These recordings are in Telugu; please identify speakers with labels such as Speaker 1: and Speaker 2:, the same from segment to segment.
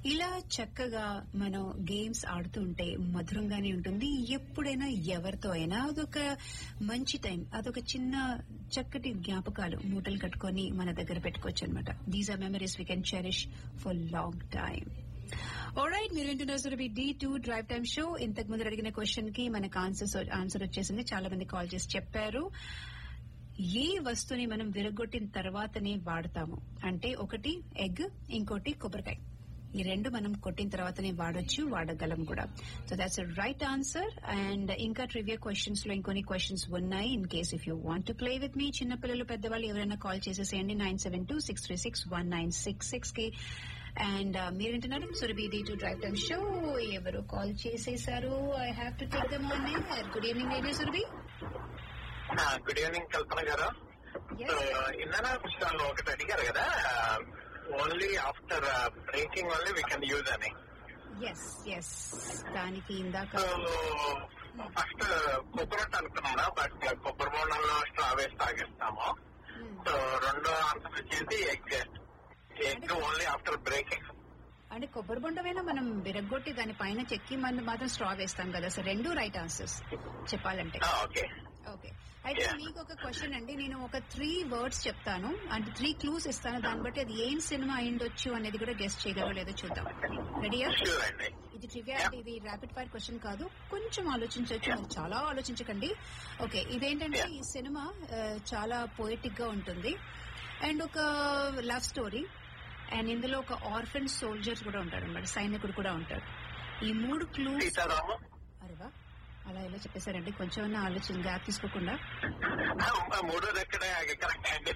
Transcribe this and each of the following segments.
Speaker 1: ఇలా చక్కగా మనం గేమ్స్ ఆడుతుంటే మధురంగానే ఉంటుంది ఎప్పుడైనా ఎవరితో అయినా అదొక మంచి టైం అదొక చిన్న చక్కటి జ్ఞాపకాలు మూటలు కట్టుకొని మన దగ్గర పెట్టుకోవచ్చు అనమాట these are memories we can cherish for long time right మీరు వింటున్నారు Surabhi D two drive time show ఇంతకు ముందు అడిగిన క్వశ్చన్ కి మనకు ఆన్సర్ ఆన్సర్ వచ్చేసింది చాలా మంది కాల్ చేసి చెప్పారు ఏ వస్తువుని మనం విరగొట్టిన తర్వాతనే వాడతాము అంటే ఒకటి ఎగ్ ఇంకోటి కొబ్బరికాయ ఈ రెండు మనం కొట్టిన తర్వాతనే వాడొచ్చు వాడగలం కూడా so that's right answer and ఇంకా ట్రివియా క్వశ్చన్స్ లో ఇంకొన్ని క్వశ్చన్స్ ఉన్నాయి in case if you want to play with మీ చిన్నపిల్లలు పెద్దవాళ్ళు ఎవరైనా కాల్ చేసేసేయండి nine seven two six three six one nine six six కి అండ్ మీరు వింటున్నారు Surabhi D two drive time show ఎవరు కాల్ చేసేసారు I have to take them on good evening lady Surabhi
Speaker 2: good evening Kalpana garu so ఇందన పుస్తకాలు ఒకటి అడిగారు కదా only after breaking only we can use అని
Speaker 1: ఎస్ ఎస్ దానికి ఇందాక
Speaker 2: సో ఫస్ట్ కొబ్బరి అనుకున్నాను బట్ కొబ్బరి బోండంలో స్ట్రా వేసి తాగిస్తాము సో రెండో ఆన్సర్ వచ్చేసి egg egg only after breaking
Speaker 1: అంటే కొబ్బరి బొండమైనా మనం విరగొట్టి దాని పైన చెక్కి మనం మాత్రం స్ట్రా వేస్తాం కదా సో రెండు రైట్ ఆన్సర్స్ చెప్పాలంటే
Speaker 2: ఓకే
Speaker 1: ఓకే అయితే
Speaker 2: Yeah.
Speaker 1: మీకు ఒక క్వశ్చన్ అండి నేను ఒక త్రీ వర్డ్స్ చెప్తాను అంటే త్రీ క్లూస్ ఇస్తాను దాన్ని బట్టి అది ఏం సినిమా అయిండొచ్చు అనేది కూడా గెస్ట్ చేయగలరో లేదో చూద్దాం రెడీయా
Speaker 2: షూర్ అండి
Speaker 1: ఇది ట్రివియా అంటే ఇది ర్యాపిడ్ ఫైర్ క్వశ్చన్ కాదు కొంచెం ఆలోచించవచ్చు మీరు చాలా ఆలోచించకండి ఓకే ఇదేంటంటే ఈ సినిమా ఆ, చాలా పోయిటిక్ గా ఉంటుంది అండ్ ఒక లవ్ స్టోరీ అండ్ ఇందులో ఒక ఆర్ఫన్ సోల్జర్స్ కూడా ఉంటారు అనమాట సైనికుడు కూడా ఉంటారు ఈ మూడు క్లూస్
Speaker 2: సీతారాము
Speaker 1: అరేవా అలా ఎలా చెప్పేశారండి కొంచెం ఆలోచన గ్యాప్ తీసుకోకుండా
Speaker 2: మూడోది ఎక్కడ కరెక్ట్ అండి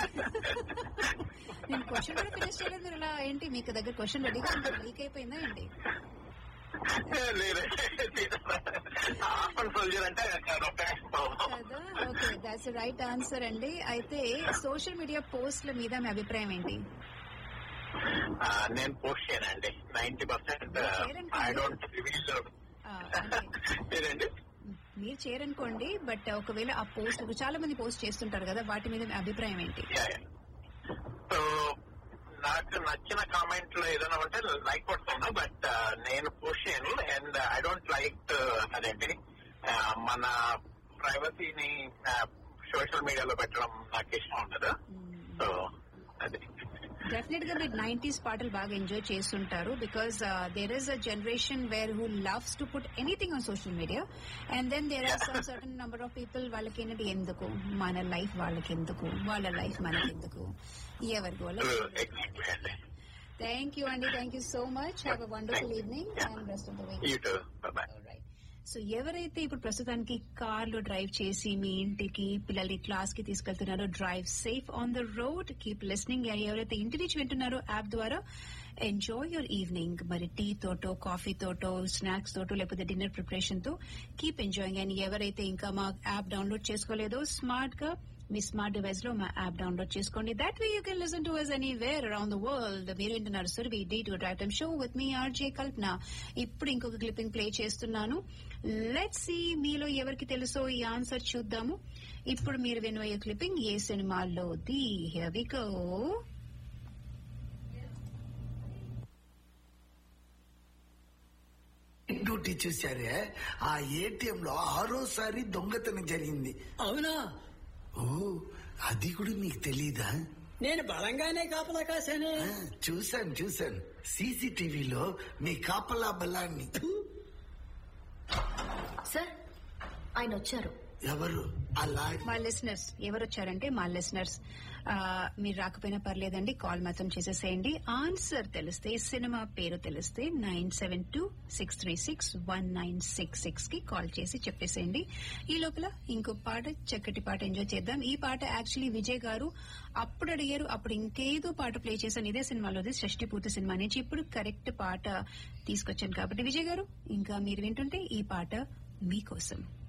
Speaker 1: నేను క్వశ్చన్ కూడా ఫినిష్ చేయలేదు మీరు ఇలా ఏంటి మీకు దగ్గర క్వశ్చన్ రెడీగా లీక్ అయిపోయిందా ఏంటి
Speaker 2: ఆఫన్ సోల్జర్ అంటే
Speaker 1: కదా ఓకే దాట్స్ రైట్ ఆన్సర్ అండి అయితే సోషల్ మీడియా పోస్ట్ల మీద మీ అభిప్రాయం ఏంటి
Speaker 2: ఆ, నేను పోస్ట్ చేయనండి ninety percent I don't reveal
Speaker 1: ఆ, అంటే
Speaker 2: లేదండి
Speaker 1: మీరు చేయరనుకోండి బట్ ఒకవేళ ఆ పోస్ట్ చాలా మంది పోస్ట్ చేస్తుంటారు కదా వాటి మీద మీ అభిప్రాయం ఏంటి
Speaker 2: సో నాకు నచ్చిన కామెంట్ లో ఏదైనా ఉంటే లైక్ కొడతాను బట్ నేను పోస్ట్ చేయను అండ్ ఐ డోంట్ లైక్ అదేంటి ఆ, మన ప్రైవసీని సోషల్ మీడియాలో పెట్టడం నాకు ఇష్టం ఉండదు సో అది
Speaker 1: డెఫినెట్ గా మీరు నైన్టీస్ పాటలు బాగా ఎంజాయ్ చేస్తుంటారు because there is a generation where who loves to put anything on social media and then there are some certain number of people వాళ్ళకి ఏంటంటే ఎందుకు మన లైఫ్ వాళ్ళకి ఎందుకు వాళ్ళ లైఫ్ మనకి ఎందుకు ఎవరికి వాళ్ళ
Speaker 2: ఎగ్జాక్ట్లీ అండి
Speaker 1: థ్యాంక్ యూ అండి thank you so much have a wonderful evening and rest of the week
Speaker 2: you too bye
Speaker 1: so ఎవరైతే ఇప్పుడు ప్రస్తుతానికి కార్లో డ్రైవ్ చేసి మీ ఇంటికి పిల్లల్ని క్లాస్ కి తీసుకెళ్తున్నారో drive safe on the road keep listening ఎవరైతే ఇంటి నుంచి వింటున్నారో యాప్ ద్వారా ఎంజాయ్ యువర్ ఈవినింగ్ మరి టీ తోటో కాఫీ తోటో స్నాక్స్ తోటో లేకపోతే డిన్నర్ ప్రిపరేషన్ తో కీప్ ఎంజాయింగ్ అండ్ ఎవరైతే ఇంకా మా యాప్ డౌన్లోడ్ చేసుకోలేదో స్మార్ట్ గా మీ స్మార్ట్ డివైస్ లో మా యాప్ డౌన్లోడ్ చేసుకోండి that way you can listen to us anywhere around the world మీరు వింటున్నారు Surabhi D two drive time show with మీ ఆర్జే కల్పన ఇప్పుడు ఇంకొక క్లిప్పింగ్ ప్లే చేస్తున్నాను లెట్ సి మీలో ఎవరికి తెలుసో ఈ ఆన్సర్ చూద్దాము ఇప్పుడు మీరు వినబోయే క్లిప్పింగ్ ఏ సినిమాల్లో the here we go
Speaker 3: duty చూశారే ఆ ఏటీఎం లో ఆరోసారి దొంగతనం జరిగింది
Speaker 4: అవునా
Speaker 3: ఓ అది కూడా మీకు తెలీదా
Speaker 4: నేను బలంగానే కాపలా కాశానే
Speaker 3: ఆ, చూశాను చూశాను సీసీటీవీలో మీ కాపలా బలాన్ని
Speaker 5: సార్ ఆయన వచ్చారు
Speaker 3: ఎవరు అలా
Speaker 1: మా లిసనర్స్ ఎవరు వచ్చారంటే మా లిసనర్స్ మీరు రాకపోయినా పర్లేదండి కాల్ మాత్రం చేసేసేయండి ఆన్సర్ తెలిస్తే సినిమా పేరు తెలిస్తే nine seven two six three six one nine six six కి కాల్ చేసి చెప్పేసేయండి ఈ లోపల ఇంకో పాట చక్కటి పాట ఎంజాయ్ చేద్దాం ఈ పాట యాక్చువల్లీ విజయ్ గారు అప్పుడు అడిగారు అప్పుడు ఇంకేదో పాట ప్లే చేశాను ఇదే సినిమాలోది షష్టి పూర్తి సినిమా నుంచి ఇప్పుడు కరెక్ట్ పాట తీసుకొచ్చాను కాబట్టి విజయ్ గారు ఇంకా మీరు వింటుంటే ఈ పాట మీకోసం